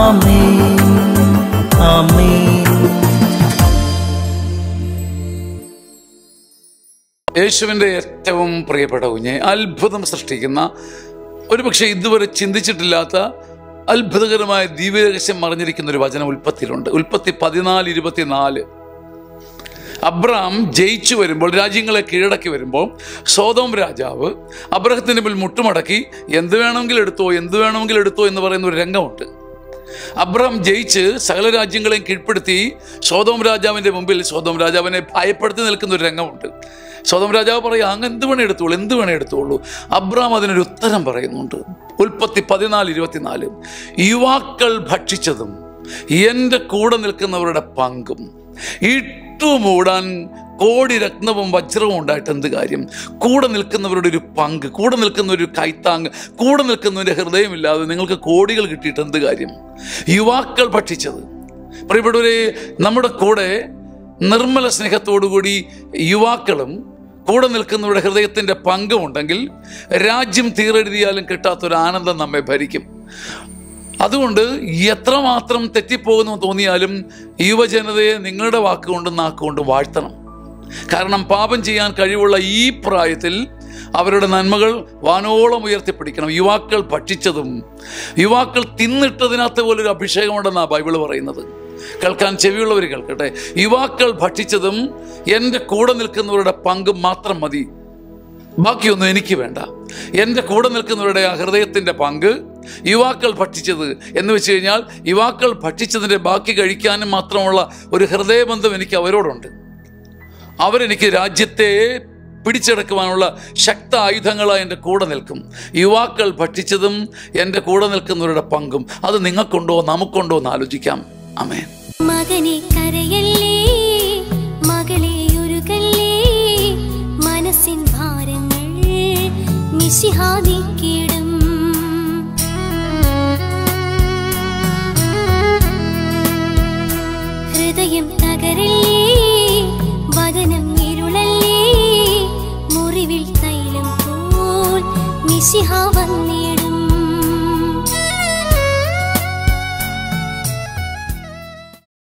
ആമേൻ ആമേൻ യേശുവിൻ്റെ ഏറ്റവും പ്രിയപ്പെട്ട കുഞ്ഞെ അത്ഭുതം സൃഷ്ടിക്കുന്ന ഒരുപക്ഷെ ഇതുവരെ ചിന്തിച്ചിട്ടില്ലാത്ത അത്ഭുതകരമായ ദിവ്യരഹസ്യം മറിഞ്ഞിരിക്കുന്ന ഒരു വചനം ഉൽപ്പത്തിയിലുണ്ട് ഉൽപ്പത്തി പതിനാല് ഇരുപത്തിനാല് അബ്രഹാം ജയിച്ചു വരുമ്പോൾ രാജ്യങ്ങളെ കീഴടക്കി വരുമ്പോൾ സോതോം രാജാവ് അബ്രഹത്തിന് മുമ്പിൽ മുട്ടുമടക്കി എന്ത് വേണമെങ്കിലും എടുത്തോ എന്ത് വേണമെങ്കിലും എടുത്തോ എന്ന് പറയുന്ന ഒരു രംഗമുണ്ട് അബ്രഹാം ജയിച്ച് സകല രാജ്യങ്ങളെയും കീഴ്പ്പെടുത്തി സോതോം രാജാവിൻ്റെ മുമ്പിൽ സോതോം രാജാവിനെ ഭയപ്പെടുത്തി നിൽക്കുന്ന ഒരു രംഗമുണ്ട് സോതോം രാജാവ് പറയുക അങ്ങ് എന്ത് വേണേ എടുത്തോളൂ എന്ത് വേണേ എടുത്തോളൂ അബ്രഹാം അതിനൊരു ഉത്തരം പറയുന്നുണ്ട് ഉൽപ്പത്തി പതിനാല് ഇരുപത്തിനാല് യുവാക്കൾ ഭക്ഷിച്ചതും എൻ്റെ കൂടെ നിൽക്കുന്നവരുടെ പങ്കും ഇട്ടുമൂടാൻ കോടി രത്നവും വജ്രവും ഉണ്ടായിട്ട് എന്ത് കാര്യം കൂടെ നിൽക്കുന്നവരുടെ ഒരു പങ്ക് കൂടെ നിൽക്കുന്ന ഒരു കൈത്താങ് കൂടെ നിൽക്കുന്നവൻ്റെ ഹൃദയമില്ലാതെ നിങ്ങൾക്ക് കോടികൾ കിട്ടിയിട്ട് എന്ത് കാര്യം യുവാക്കൾ ഭക്ഷിച്ചത് പ്രിയപ്പെട്ടവരെ നമ്മുടെ കൂടെ നിർമ്മല സ്നേഹത്തോടുകൂടി യുവാക്കളും കൂടെ നിൽക്കുന്നവരുടെ ഹൃദയത്തിൻ്റെ പങ്കുമുണ്ടെങ്കിൽ രാജ്യം തീരെഴുതിയാലും കിട്ടാത്തൊരു ആനന്ദം നമ്മെ ഭരിക്കും അതുകൊണ്ട് എത്രമാത്രം തെറ്റിപ്പോകുന്നു തോന്നിയാലും യുവജനതയെ നിങ്ങളുടെ വാക്കുകൊണ്ടും നാക്കുകൊണ്ടും വാഴ്ത്തണം കാരണം പാപം ചെയ്യാൻ കഴിവുള്ള ഈ പ്രായത്തിൽ അവരുടെ നന്മകൾ വാനോളം ഉയർത്തിപ്പിടിക്കണം യുവാക്കൾ ഭക്ഷിച്ചതും യുവാക്കൾ തിന്നിട്ടതിനകത്ത് പോലൊരു അഭിഷേകമുണ്ടെന്നാണ് ബൈബിൾ പറയുന്നത് കേൾക്കാൻ ചെവിയുള്ളവർ കേൾക്കട്ടെ യുവാക്കൾ ഭക്ഷിച്ചതും എൻ്റെ കൂടെ നിൽക്കുന്നവരുടെ പങ്കും മാത്രം മതി ബാക്കിയൊന്നും എനിക്ക് വേണ്ട എൻ്റെ കൂടെ നിൽക്കുന്നവരുടെ ആ ഹൃദയത്തിൻ്റെ പങ്ക് യുവാക്കൾ ഭക്ഷിച്ചത് എന്ന് വെച്ച് കഴിഞ്ഞാൽ യുവാക്കൾ ഭക്ഷിച്ചതിൻ്റെ ബാക്കി കഴിക്കാനും മാത്രമുള്ള ഒരു ഹൃദയബന്ധം എനിക്ക് അവരോടുണ്ട് അവരെനിക്ക് രാജ്യത്തെ പിടിച്ചെടുക്കുവാനുള്ള ശക്ത ആയുധങ്ങളായി എൻ്റെ കൂടെ നിൽക്കും യുവാക്കൾ ഭക്ഷിച്ചതും എൻ്റെ കൂടെ നിൽക്കുന്നവരുടെ പങ്കും അത് നിങ്ങൾക്കുണ്ടോ നമുക്കുണ്ടോ എന്ന് ആലോചിക്കാം അമേൻ മകനെ കരയല്ലേ മകളെ ഉരുകല്ലേ മനസ്സിൻ ഭാരങ്ങൾ മിശിഹാദി